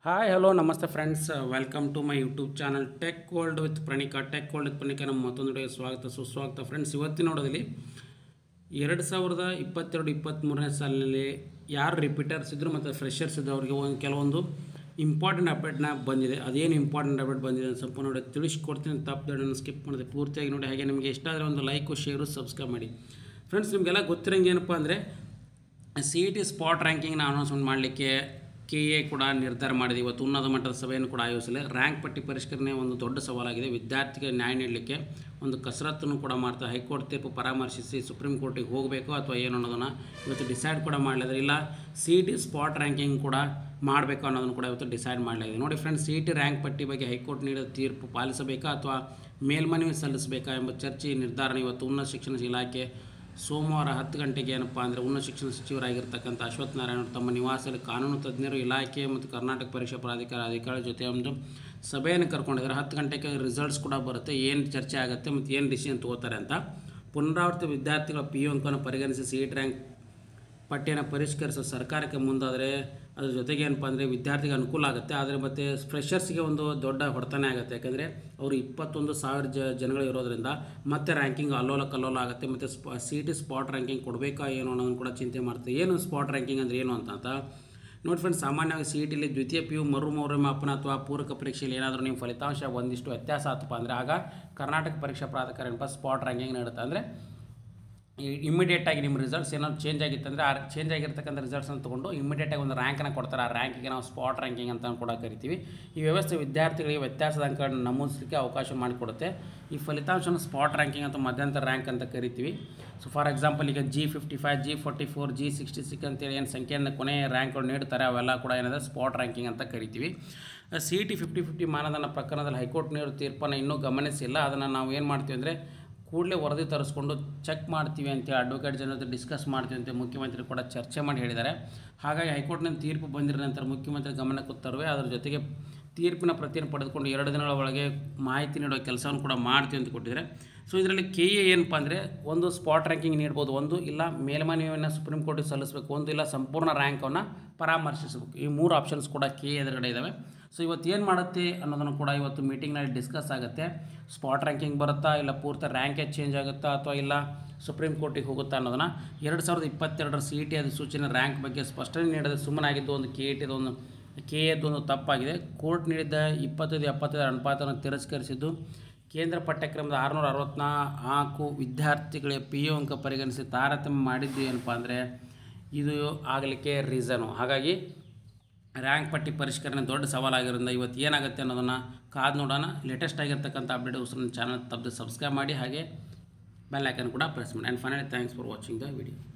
hi hello ನಮಸ್ತೆ friends welcome to my YouTube channel tech world with Praneeka tech world with Praneeka ನಮ್ಮ ಮತ್ತೊಂದು ವಿಡಿಯೋಗೆ ಸ್ವಾಗತ ಸುಸ್ವಾಗತ ಫ್ರೆಂಡ್ಸ್ ಇವತ್ತಿನ ನೋಡೋದಲ್ಲಿ ಎರಡು ಸಾವಿರದ ಇಪ್ಪತ್ತೆರಡು ಇಪ್ಪತ್ತ್ಮೂರನೇ ಸಾಲಿನಲ್ಲಿ ಯಾರು ರಿಪೀಟರ್ಸ್ ಇದ್ದರು ಮತ್ತು ಫ್ರೆಷರ್ಸ್ ಇದ್ದರು ಅವರಿಗೆ ಒಂದು ಕೆಲವೊಂದು ಇಂಪಾರ್ಟೆಂಟ್ ಅಪ್ಡೇಟ್ನ ಬಂದಿದೆ ಅದೇನು ಇಂಪಾರ್ಟೆಂಟ್ ಅಪ್ಡೇಟ್ ಬಂದಿದೆ ಅಂತ ಸಂಪೂರ್ಣ ನೋಡಿ ತಿಳಿಸ್ಕೊಡ್ತೀನಿ ತಪ್ಪದನ್ನು ಸ್ಕಿಪ್ ಮಾಡಿದೆ ಪೂರ್ತಿಯಾಗಿ ನೋಡಿ ಹಾಗೆ ನಿಮಗೆ ಇಷ್ಟ ಆದರೆ ಒಂದು ಲೈಕು ಶೇರು ಸಬ್ಸ್ಕ್ರೈಬ್ ಮಾಡಿ ಫ್ರೆಂಡ್ಸ್ ನಿಮಗೆಲ್ಲ ಗೊತ್ತಿರೋಂಗೆ ಏನಪ್ಪ ಅಂದರೆ ಸಿ ಇ ಟಿ ಸ್ಪಾಟ್ ರ್ಯಾಂಕಿಂಗ್ನ ಅನೌನ್ಸ್ಮೆಂಟ್ ಮಾಡಲಿಕ್ಕೆ ಕೆ ಎ ಕೂಡ ನಿರ್ಧಾರ ಮಾಡಿದೆ ಇವತ್ತು ಉನ್ನತ ಮಟ್ಟದ ಸಭೆಯನ್ನು ಕೂಡ ಆಯೋಜಿಸಲಿ ರ್ಯಾಂಕ್ ಪಟ್ಟಿ ಪರಿಷ್ಕರಣೆ ಒಂದು ದೊಡ್ಡ ಸವಾಲಾಗಿದೆ ವಿದ್ಯಾರ್ಥಿಗಳಿಗೆ ನ್ಯಾಯ ನೀಡಲಿಕ್ಕೆ ಒಂದು ಕಸರತ್ತನ್ನು ಕೂಡ ಮಾಡ್ತಾ ಹೈಕೋರ್ಟ್ ತೀರ್ಪು ಪರಾಮರ್ಶಿಸಿ ಸುಪ್ರೀಂ ಕೋರ್ಟಿಗೆ ಹೋಗಬೇಕು ಅಥವಾ ಏನು ಅನ್ನೋದನ್ನು ಇವತ್ತು ಡಿಸೈಡ್ ಕೂಡ ಮಾಡಲಿದ್ದಾರೆ ಇಲ್ಲ C E T spot ranking ಕೂಡ ಮಾಡಬೇಕು ಅನ್ನೋದನ್ನು ಕೂಡ ಇವತ್ತು ಡಿಸೈಡ್ ಮಾಡಲಾಗಿದೆ ನೋಡಿ friends C E T rank ಪಟ್ಟಿ ಬಗ್ಗೆ ಹೈಕೋರ್ಟ್ ನೀಡಿದ ತೀರ್ಪು ಪಾಲಿಸಬೇಕಾ ಅಥವಾ ಮೇಲ್ಮನವಿ ಸಲ್ಲಿಸಬೇಕಾ ಎಂಬ ಚರ್ಚೆ ನಿರ್ಧಾರ ಇವತ್ತು ಉನ್ನತ ಶಿಕ್ಷಣ ಇಲಾಖೆ ಸೋಮವಾರ ಹತ್ತು ಗಂಟೆಗೆ ಏನಪ್ಪ ಅಂದರೆ ಉನ್ನತ ಶಿಕ್ಷಣ ಸಚಿವರಾಗಿರ್ತಕ್ಕಂಥ ಅಶ್ವಥ್ ನಾರಾಯಣ ಅವರು ತಮ್ಮ ನಿವಾಸದಲ್ಲಿ ಕಾನೂನು ತಜ್ಞರು ಇಲಾಖೆ ಮತ್ತು ಕರ್ನಾಟಕ ಪರೀಕ್ಷಾ ಪ್ರಾಧಿಕಾರ ಅಧಿಕಾರಿಗಳ ಜೊತೆ ಒಂದು ಸಭೆಯನ್ನು ಕರ್ಕೊಂಡಿದ್ದಾರೆ ಹತ್ತು ಗಂಟೆಗೆ ರಿಸಲ್ಟ್ಸ್ ಕೂಡ ಬರುತ್ತೆ ಏನು ಚರ್ಚೆ ಆಗುತ್ತೆ ಮತ್ತು ಏನು ಡಿಸಿಷನ್ ತಗೋತಾರೆ ಅಂತ ಪುನರಾವರ್ತಿತ ವಿದ್ಯಾರ್ಥಿಗಳ ಪಿ ಯು ಅಂಕವನ್ನು ಪರಿಗಣಿಸಿ ಸಿ ಇಟ್ ರ್ಯಾಂಕ್ ಪಟ್ಟಿಯನ್ನು ಪರಿಷ್ಕರಿಸೋ ಸರ್ಕಾರಕ್ಕೆ ಮುಂದಾದರೆ ಅದ್ರ ಜೊತೆಗೆ ಏನಪ್ಪ ಅಂದರೆ ವಿದ್ಯಾರ್ಥಿಗೆ ಅನುಕೂಲ ಆಗುತ್ತೆ ಆದರೆ ಮತ್ತು ಫ್ರೆಷರ್ಸ್ಗೆ ಒಂದು ದೊಡ್ಡ ಹೊಡೆತನೇ ಆಗುತ್ತೆ ಯಾಕಂದರೆ ಅವರು ಇಪ್ಪತ್ತೊಂದು ಸಾವಿರ ಜ ಜನಗಳು ಇರೋದ್ರಿಂದ ಮತ್ತೆ ರ್ಯಾಂಕಿಂಗ್ ಅಲ್ಲೋಲ ಕಲ್ಲೋಲ ಆಗುತ್ತೆ ಮತ್ತು ಸ್ಪ ಸಿ ಟಿ ಸ್ಪಾಟ್ ರ್ಯಾಂಕಿಂಗ್ ಕೊಡಬೇಕಾ ಏನು ಅನ್ನೋದನ್ನು ಕೂಡ ಚಿಂತೆ ಮಾಡ್ತಾರೆ ಏನು ಸ್ಪಾಟ್ ರ್ಯಾಂಕಿಂಗ್ ಅಂದರೆ ಏನು ಅಂತ ಅಂತ ನೋಡಿ ಫ್ರೆಂಡ್ಸ್ ಸಾಮಾನ್ಯವಾಗಿ ಸಿ ಇ ಟಿಲಿ ದ್ವಿತೀಯ ಪಿ ಯು ಮರು ಮೌಲ್ಯಮಾಪನ ಅಥವಾ ಪೂರಕ ಪರೀಕ್ಷೆಯಲ್ಲಿ ಏನಾದರೂ ನಿಮ್ಮ ಫಲಿತಾಂಶ ಒಂದಿಷ್ಟು ವ್ಯತ್ಯಾಸ ಆತಪ್ಪ ಅಂದರೆ ಆಗ ಕರ್ನಾಟಕ ಪರೀಕ್ಷಾ ಪ್ರಾಧಿಕಾರ ಏನಪ್ಪ ಸ್ಪಾಟ್ ರ್ಯಾಂಕಿಂಗ್ ನೀಡುತ್ತೆ ಅಂದರೆ ಇಮಿಡಿಯೇಟಾಗಿ ನಿಮ್ಮ ರಿಸಲ್ಟ್ಸ್ ಏನಾದ್ರು ಚೇಂಜ್ ಆಗಿತ್ತಂದರೆ ಆ ಚೇಂಜ್ ಆಗಿರ್ತಕ್ಕಂಥ ರಿಸಲ್ಟ್ಸನ್ನು ತೊಗೊಂಡು ಇಮಿಡಿಯೇಟಾಗಿ ಒಂದು ರ್ಯಾಂಕನ್ನು ಕೊಡ್ತಾರೆ ಆ ರ್ಯಾಂಕಿಗೆ ನಾವು ಸ್ಪಾಟ್ ರ್ಯಾಂಕಿಂಗ್ ಅಂತ ಕೂಡ ಕರಿತೀವಿ ಈ ವ್ಯವಸ್ಥೆ ವಿದ್ಯಾರ್ಥಿಗಳಿಗೆ ವ್ಯತ್ಯಾಸದ ಅಂಕಗಳನ್ನು ನಮೂದಿಸಲಿಕ್ಕೆ ಅವಕಾಶ ಮಾಡಿಕೊಡುತ್ತೆ ಈ ಫಲಿತಾಂಶನ ಸ್ಪಾಟ್ ರ್ಯಾಂಕಿಂಗ್ ಅಂತ ಮಧ್ಯಂತರ ರ್ಯಾಂಕ್ ಅಂತ ಕರಿತೀವಿ ಸೊ ಫಾರ್ ಎಕ್ಸಾಂಪಲ್ ಈಗ G fifty five G forty four G sixty six ಅಂತೇಳಿ ಏನು ಸಂಖ್ಯೆಯನ್ನು ಕೊನೆಯ ರ್ಯಾಂಕ್ಗಳು ನೀಡ್ತಾರೆ ಅವೆಲ್ಲ ಕೂಡ ಏನಿದೆ ಸ್ಪಾಟ್ ರ್ಯಾಂಕಿಂಗ್ ಅಂತ ಕರಿತೀವಿ ಸಿ ಟಿ ಫಿಫ್ಟಿ ಫಿಫ್ಟಿ ಮಾನದಂಡ ಪ್ರಕರಣದಲ್ಲಿ ಹೈಕೋರ್ಟ್ ನೀಡೋ ತೀರ್ಪನ್ನು ಇನ್ನೂ ಗಮನಿಸಿಲ್ಲ ಅದನ್ನು ನಾವು ಏನು ಮಾಡ್ತೀವಿ ಅಂದರೆ ಕೂಡಲೇ ವರದಿ ತರಿಸ್ಕೊಂಡು ಚೆಕ್ ಮಾಡ್ತೀವಿ ಅಂತೇಳಿ ಅಡ್ವೊಕೇಟ್ ಜನ ಜೊತೆ ಡಿಸ್ಕಸ್ ಮಾಡ್ತೀವಿ ಅಂತ ಮುಖ್ಯಮಂತ್ರಿ ಕೂಡ ಚರ್ಚೆ ಮಾಡಿ ಹೇಳಿದ್ದಾರೆ ಹಾಗಾಗಿ ಹೈಕೋರ್ಟ್ನಿಂದ ತೀರ್ಪು ಬಂದಿರೋ ನಂತರ ಮುಖ್ಯಮಂತ್ರಿ ಗಮನಕ್ಕೆ ತರುವೆ ಅದರ ಜೊತೆಗೆ ತೀರ್ಪಿನ ಪ್ರತಿಯನ್ನು ಪಡೆದುಕೊಂಡು ಎರಡು ದಿನಗಳ ಒಳಗೆ ಮಾಹಿತಿ ನೀಡೋ ಕೆಲಸವನ್ನು ಕೂಡ ಮಾಡ್ತೀವಿ ಅಂತ ಕೊಟ್ಟಿದ್ದಾರೆ ಸೊ ಇದರಲ್ಲಿ ಕೆ ಎ ಏನಪ್ಪ ಅಂದರೆ ಒಂದು ಸ್ಪಾಟ್ ರ್ಯಾಂಕಿಂಗ್ ನೀಡ್ಬೋದು ಒಂದು ಇಲ್ಲ ಮೇಲ್ಮನವಿಯನ್ನು ಸುಪ್ರೀಂ ಕೋರ್ಟಿಗೆ ಸಲ್ಲಿಸಬೇಕು ಒಂದು ಇಲ್ಲ ಸಂಪೂರ್ಣ ರ್ಯಾಂಕನ್ನು ಪರಾಮರ್ಶಿಸಬೇಕು ಈ ಮೂರು ಆಪ್ಷನ್ಸ್ ಕೂಡ ಕೆ ಎದುರುಗಡೆ ಇದ್ದಾವೆ ಸೊ ಇವತ್ತು ಏನು ಮಾಡುತ್ತೆ ಅನ್ನೋದನ್ನು ಕೂಡ ಇವತ್ತು ಮೀಟಿಂಗ್ನಲ್ಲಿ ಡಿಸ್ಕಸ್ ಆಗುತ್ತೆ ಸ್ಪಾಟ್ ರ್ಯಾಂಕಿಂಗ್ ಬರುತ್ತಾ ಇಲ್ಲ ಪೂರ್ತಿ ರ್ಯಾಂಕೇ ಚೇಂಜ್ ಆಗುತ್ತಾ ಅಥವಾ ಇಲ್ಲ ಸುಪ್ರೀಂ ಕೋರ್ಟಿಗೆ ಹೋಗುತ್ತಾ ಅನ್ನೋದನ್ನು ಎರಡು ಸಾವಿರದ ಇಪ್ಪತ್ತೆರಡರ ಸಿ ಇ ಟಿ ಅಧಿಸೂಚನೆ ರ್ಯಾಂಕ್ ಬಗ್ಗೆ ಸ್ಪಷ್ಟನೆ ನೀಡದೆ ಸುಮ್ಮನಾಗಿದ್ದು ಒಂದು ಕೆ ಇ ಟಿದು ಒಂದು ಕೆ ಎದ್ದು ಒಂದು ತಪ್ಪಾಗಿದೆ ಕೋರ್ಟ್ ನೀಡಿದ್ದ ಇಪ್ಪತ್ತೈದು ಎಪ್ಪತ್ತೈದು ಅನುಪಾತವನ್ನು ತಿರಸ್ಕರಿಸಿದ್ದು ಕೇಂದ್ರ ಪಠ್ಯಕ್ರಮದ ಆರುನೂರ ಅರವತ್ನಾಲ್ಕು ವಿದ್ಯಾರ್ಥಿಗಳ ಪಿ ಯು ಅಂಕ ಪರಿಗಣಿಸಿ ತಾರತಮ್ಯ ಮಾಡಿದ್ದು ಏನಪ್ಪ ಅಂದರೆ ಇದು ಆಗಲಿಕ್ಕೆ ರೀಸನು ಹಾಗಾಗಿ ರ್ಯಾಂಕ್ ಪಟ್ಟಿ ಪರಿಷ್ಕರಣೆ ದೊಡ್ಡ ಸವಾಲಾಗಿರೋದ್ರಿಂದ ಇವತ್ತು ಏನಾಗುತ್ತೆ ಅನ್ನೋದನ್ನು ಕಾದು ನೋಡೋಣ ಲೇಟೆಸ್ಟ್ ಆಗಿರ್ತಕ್ಕಂಥ ಅಪ್ಡೇಟ್ ನನ್ನ ಚಾನಲ್ ತಪ್ಪದೆ ಸಬ್ಸ್ಕ್ರೈಬ್ ಮಾಡಿ ಹಾಗೆ ಬೆಲ್ ಐಕನ್ ಕೂಡ ಪ್ರೆಸ್ ಮಾಡಿ and finally thanks for watching the video